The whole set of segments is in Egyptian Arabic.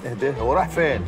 اهدى هو راح فين؟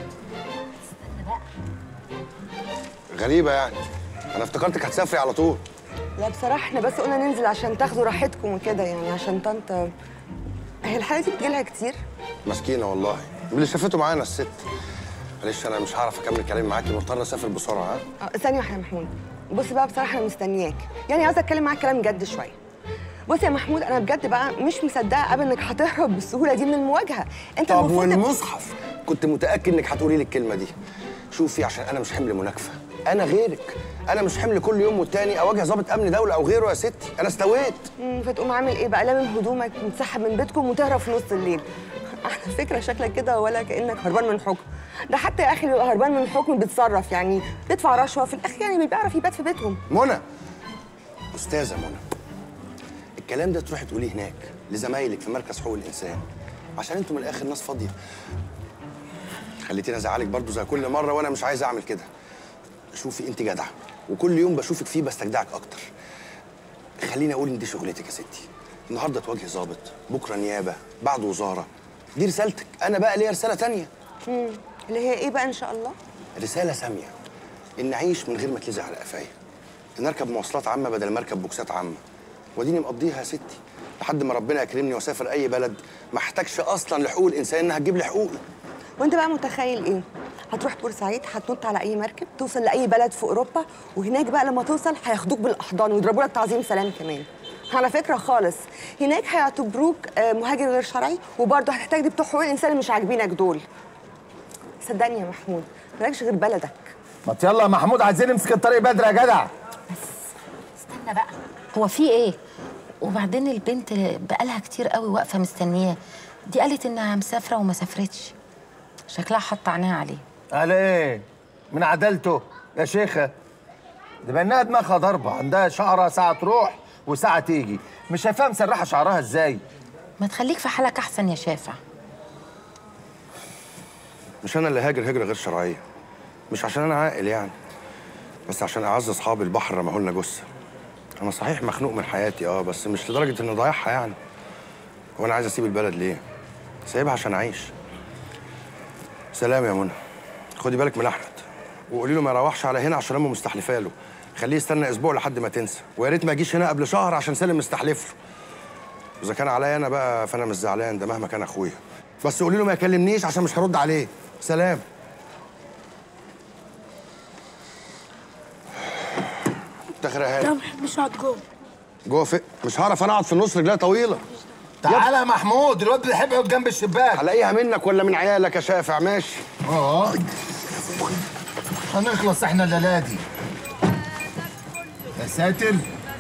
غريبه يعني انا افتكرتك هتسافري على طول لا بصراحة احنا بس قلنا ننزل عشان تاخدوا راحتكم وكده يعني عشان طنط هي الحالة دي بتجيلها كتير؟ مسكينه والله من اللي شافته معانا الست معلش انا مش هعرف اكمل كلامي معاكي مضطر اسافر بسرعه ها اه ثانية واحدة يا محمود بص بقى بصراحة أنا مستنياك يعني عايزة أتكلم معاك كلام جد شوية بص يا محمود أنا بجد بقى مش مصدقة أبدا إنك هتهرب بالسهولة دي من المواجهة أنت طب المفروض والمصحف كنت متاكد انك هتقولي لي الكلمه دي شوفي عشان انا مش حمل مناكفه انا غيرك انا مش حمل كل يوم والتاني اواجه ضابط امن دوله او غيره يا ستي انا استويت مم، فتقوم عامل ايه بقى لامم هدومك وتسحب من بيتكم وتهرب في نص الليل على فكره شكلك كده ولا كانك هربان من حكم ده حتى يا اخي اللي بيبقى هربان من حكم بيتصرف يعني بيدفع رشوه في الاخر يعني بيعرف يبات في بيتهم منى استاذه منى الكلام ده تروحي تقوليه هناك لزمايلك في مركز حقوق الانسان عشان انتوا من الاخر ناس فاضيه خليتيني ازعلك برضو زي كل مره وانا مش عايز اعمل كده شوفي انت جدعه وكل يوم بشوفك فيه بستجدعك اكتر خليني اقول ان دي شغلتك يا ستي النهارده تواجهي ظابط بكره نيابه بعد وزاره دي رسالتك انا بقى ليا رساله تانية مم. اللي هي ايه بقى ان شاء الله رساله ساميه ان اعيش من غير ما اتلزق على قفايا ان اركب مواصلات عامه بدل ما اركب بوكسات عامه واديني مقضيها يا ستي لحد ما ربنا يكرمني واسافر اي بلد ما احتاجش اصلا لحقوق الانسان انها تجيب لي حقوقي وانت بقى متخيل ايه هتروح بورسعيد هتنط على اي مركب توصل لاي بلد في اوروبا وهناك بقى لما توصل هياخدوك بالاحضان ويضربوا لك تعظيم سلام كمان على فكره خالص هناك هيعتبروك آه، مهاجر غير شرعي وبرضه هتحتاج دي بتوع حقوق الانسان اللي مش عاجبينك دول صدقني يا محمود مالكش غير بلدك ما يلا يا محمود عايزين نمسك الطريق بدري يا جدع استنى بقى هو في ايه وبعدين البنت بقالها كتير قوي واقفه مستنياه دي قالت انها مسافره وما سافرتش شكلها حط عينيها عليه على ايه؟ من عدالته يا شيخه ده بانها دماغها ضربه عندها شعرها ساعه تروح وساعه تيجي مش شايفاها مسرحه شعرها ازاي؟ ما تخليك في حالك احسن يا شافع مش انا اللي هاجر هجره غير شرعيه مش عشان انا عاقل يعني بس عشان اعز اصحابي البحر رماهولنا لنا جثه انا صحيح مخنوق من حياتي اه بس مش لدرجه اني ضايعها يعني هو انا عايز اسيب البلد ليه سايبها عشان اعيش سلام يا منى خدي بالك من احمد وقولي له ما يروحش على هنا عشان امه مستحلفه له خليه يستنى اسبوع لحد ما تنسى ويا ريت ما يجيش هنا قبل شهر عشان سالم مستحلف له اذا كان عليا انا بقى فانا مش زعلان ده مهما كان اخويا بس قولي له ما يكلمنيش عشان مش هرد عليه سلام تخرها لا هاني ما بحبش اقعد جوه جوه في مش هعرف انا اقعد في النص رجليها طويله تعالى يا محمود الواد بيحب يقعد جنب الشباك هلاقيها منك ولا من عيالك يا شافع ماشي اه هنخلص احنا الليله دي يا ساتر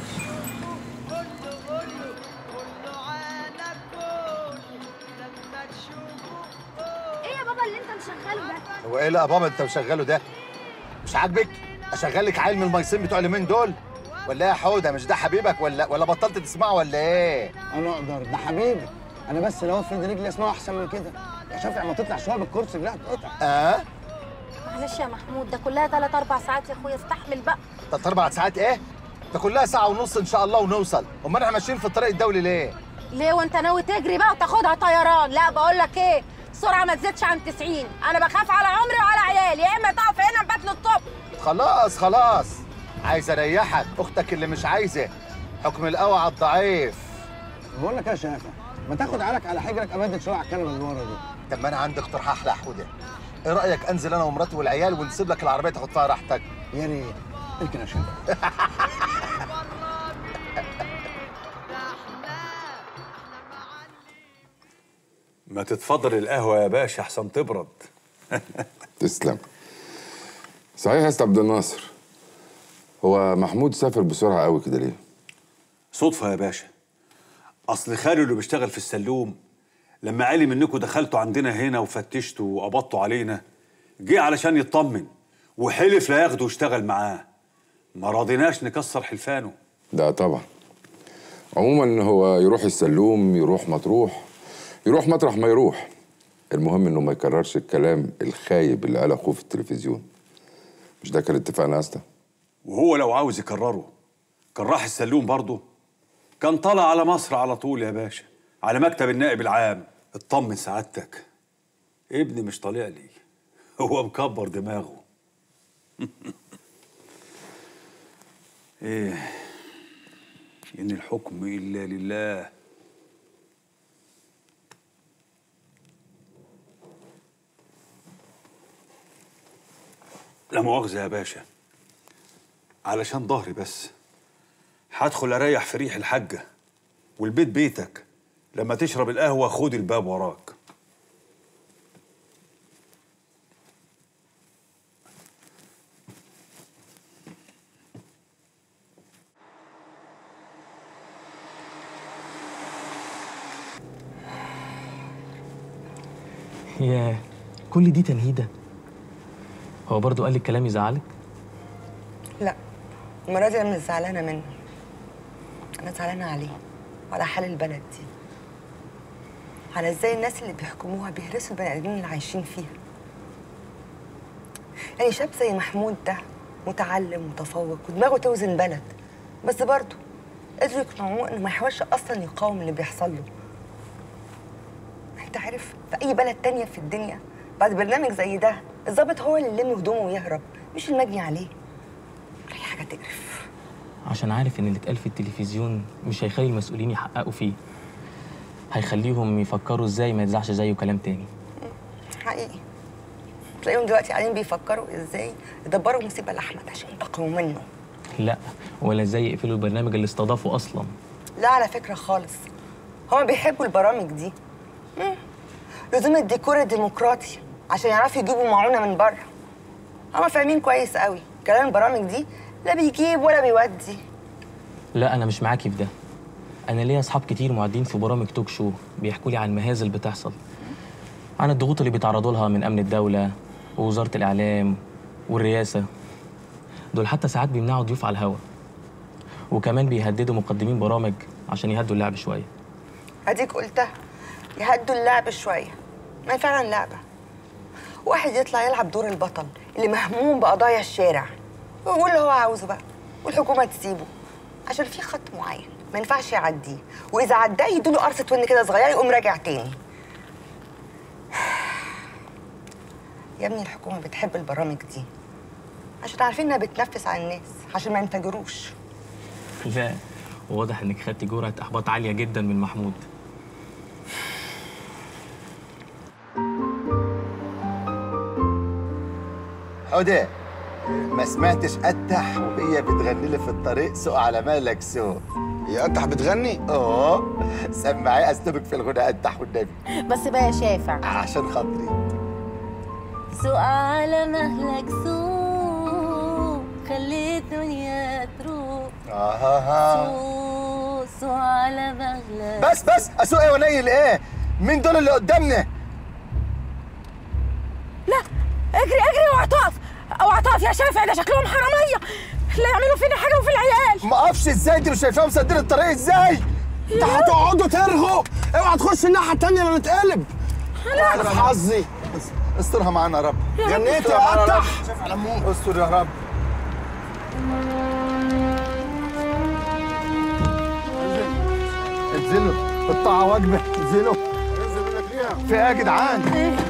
ايه يا بابا اللي انت مشغله ده هو ايه لا يا بابا انت مشغله ده مش عاجبك اشغل لك عيل من الميسين بتوع اليومين دول ولا ايه يا حوده مش ده حبيبك ولا ولا بطلت تسمعه ولا ايه انا اقدر ده حبيبي انا بس لو افرد رجلي اسمعه احسن من كده يا شافع ما تطلع شويه بالكرسي رجلها تقطع اه معلش يا محمود ده كلها ثلاث اربع ساعات يا اخويا استحمل بقى تلات اربع ساعات ايه ده كلها ساعه ونص ان شاء الله ونوصل امال احنا ماشيين في الطريق الدولي ليه ليه وانت ناوي تجري بقى وتاخدها طيران لا بقول لك ايه السرعه ما تزيدش عن 90 انا بخاف على عمري وعلى عيالي يا اما تقف هنا نبات للصبح خلاص خلاص عايز اريحك اختك اللي مش عايزه حكم القوي على الضعيف بقول لك إيه يا شافع ما تاخد عقلك على حجرك ابدل شويه على الكلمه اللي ورا دي طب ما انا عندي اقتراح احلى يا حوده ايه رايك انزل انا ومراتي والعيال ونسيب لك العربيه تاخد فيها راحتك يا ريت اركن يا شافع ما تتفضل القهوة يا باشا أحسن تبرد تسلم صحيح يا استاذ عبد الناصر هو محمود سافر بسرعه قوي كده ليه صدفة يا باشا أصل خالي اللي بيشتغل في السلوم لما علم إنكم دخلتوا عندنا هنا وفتشتوا وقبضتوا علينا جه علشان يطمن وحلف لا ياخده ويشتغل معاه ما راضيناش نكسر حلفانه ده طبعا عموما هو يروح السلوم يروح مطروح يروح مطرح ما يروح المهم انه ما يكررش الكلام الخايب اللي قال اخوه في التلفزيون مش ده كان اتفاقنا يا اسطى وهو لو عاوز يكرره كان راح السلوم برضه كان طالع على مصر على طول يا باشا على مكتب النائب العام اطمن سعادتك ابني مش طالع لي هو مكبر دماغه ايه ان الحكم الا لله لا مؤاخذة يا باشا علشان ظهري بس هدخل اريح في ريح الحاجة والبيت بيتك لما تشرب القهوة خد الباب وراك ياه كل دي تنهيده هو برضو قال لي الكلام يزعلك لا المرة دي أنا مش زعلانة منه أنا زعلانة عليه وعلى حال البلد دي على ازاي الناس اللي بيحكموها بيهرسوا البني آدمين اللي عايشين فيها يعني شاب زي محمود ده متعلم متفوق ودماغه توزن بلد بس برضه قدروا يقنعوه انه ما يحاولش اصلا يقاوم اللي بيحصل له انت عارف في اي بلد تانية في الدنيا بعد برنامج زي ده الضابط هو اللي يلم هدومه ويهرب مش المجني عليه اي حاجه تقرف عشان عارف ان اللي اتقال في التلفزيون مش هيخلي المسؤولين يحققوا فيه هيخليهم يفكروا ازاي ما يتزعش زيه كلام تاني حقيقي تلاقيهم دلوقتي قاعدين بيفكروا ازاي يدبروا مصيبه لاحمد عشان ينتقموا منه لا ولا ازاي يقفلوا البرنامج اللي استضافه اصلا لا على فكره خالص هما بيحبوا البرامج دي مم. لزوم الديكور الديمقراطي عشان يعرفوا يجيبوا معونه من بره هما فاهمين كويس قوي كلام البرامج دي لا بيجيب ولا بيودي لا انا مش معاكي في ده انا ليا اصحاب كتير معدين في برامج توك شو بيحكوا لي عن المهازل بتحصل عن الضغوط اللي بيتعرضوا لها من امن الدوله ووزاره الاعلام والرئاسه دول حتى ساعات بيمنعوا ضيوف على الهوا وكمان بيهددوا مقدمين برامج عشان يهدوا اللعب شويه اديك قلتها يهدوا اللعب شويه ما هي فعلا لعبه واحد يطلع يلعب دور البطل اللي مهموم بقضايا الشارع ويقول اللي هو عاوزه بقى والحكومه تسيبه عشان في خط معين ما ينفعش يعديه واذا عداه يدوله قرصه ون كده صغيره يقوم راجع تاني يا ابني الحكومه بتحب البرامج دي عشان عارفين انها بتنفس على الناس عشان ما ينفجروش لا واضح انك خدتي جرعه احباط عاليه جدا من محمود حودة ما سمعتش قتح وهي بتغني لي في الطريق سوق على مالك سوق يا قتح بتغني؟ اه سمعي اسلوبك في الغنى قتح والنبي بس بقى يا شافع عشان خاطري سوق على مهلك سوق خلي الدنيا تروق آه سوق سوق على مهلك بس بس اسوق ايه ونيل ايه مين دول اللي قدامنا لا اجري اجري اوعى تقف اوعى تقف يا شافع ده شكلهم حراميه لا يعملوا فينا حاجه وفي العيال ما اقفش ازاي انت مش شايفاهم مسدين الطريق ازاي انت هتقعدوا ترغوا اوعى تخش الناحيه التانيه لا نتقلب لا انا حظي استرها معانا يا رب جنيت استرها يا معانا قتح رب. شوف على امك استر يا رب انزلوا الطاعة واجبة انزلوا في ايه يا جدعان؟